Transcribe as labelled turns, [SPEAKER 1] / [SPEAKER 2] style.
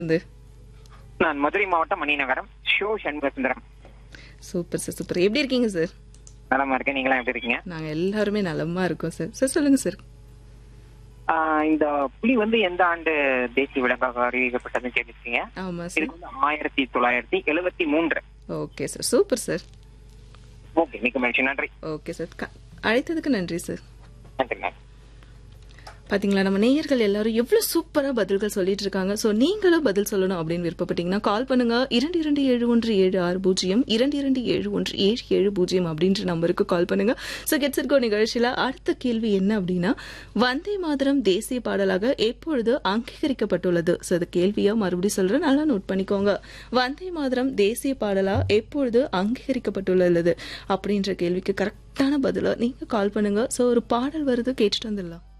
[SPEAKER 1] வந்து
[SPEAKER 2] நான் மதுரை மாவட்டம் மணிநகரம் ஷோ சண்முகசுந்தரம்
[SPEAKER 1] சூப்பர் சார் சூப்பர் எப்படி இருக்கீங்க சார்
[SPEAKER 2] நலமா இருக்கேன் நீங்களாம் எப்படி இருக்கீங்க
[SPEAKER 1] நாங்க எல்லாருமே நலமா இருக்கோம் சார் சார் சொல்லுங்க சார்
[SPEAKER 2] ஆஹ் இந்த புலி வந்து எந்த ஆண்டு தேசிய விலங்காக அறிவிக்கப்பட்டதுன்னு கேட்டிருக்கீங்க
[SPEAKER 1] ஆமா
[SPEAKER 2] இது
[SPEAKER 1] சார்
[SPEAKER 2] வந்து ஆயிரத்தி தொள்ளாயிரத்தி எழுபத்தி மூன்று
[SPEAKER 1] okay sir super sir
[SPEAKER 2] okay மிக்க மகிழ்ச்சி நன்றி
[SPEAKER 1] ஓகே சார் க- அழைத்ததுக்கு நன்றி சார்
[SPEAKER 2] நன்றி நன்றி
[SPEAKER 1] பாத்தீங்களா நம்ம நேயர்கள் எல்லாரும் எவ்வளவு சூப்பரா பதில்கள் சொல்லிட்டு இருக்காங்க சோ நீங்களும் பதில் சொல்லணும் அப்படின்னு விருப்பப்பட்டீங்கன்னா கால் பண்ணுங்க இரண்டு இரண்டு ஏழு ஒன்று ஏழு ஆறு பூஜ்ஜியம் இரண்டு இரண்டு ஏழு ஒன்று ஏழு ஏழு பூஜ்ஜியம் அப்படின்ற நம்பருக்கு கால் பண்ணுங்க சோ கெட்ஸிற்கோ நிகழ்ச்சியில அடுத்த கேள்வி என்ன அப்படின்னா வந்தே மாதரம் தேசிய பாடலாக எப்பொழுது அங்கீகரிக்கப்பட்டுள்ளது சோ அது கேள்வியா மறுபடியும் சொல்றேன் நல்லா நோட் பண்ணிக்கோங்க வந்தே மாதரம் தேசிய பாடலா எப்பொழுது அங்கீகரிக்கப்பட்டுள்ளது அப்படின்ற கேள்விக்கு கரெக்டான பதில நீங்க கால் பண்ணுங்க சோ ஒரு பாடல் வருது கேட்டுட்டு வந்துடலாம்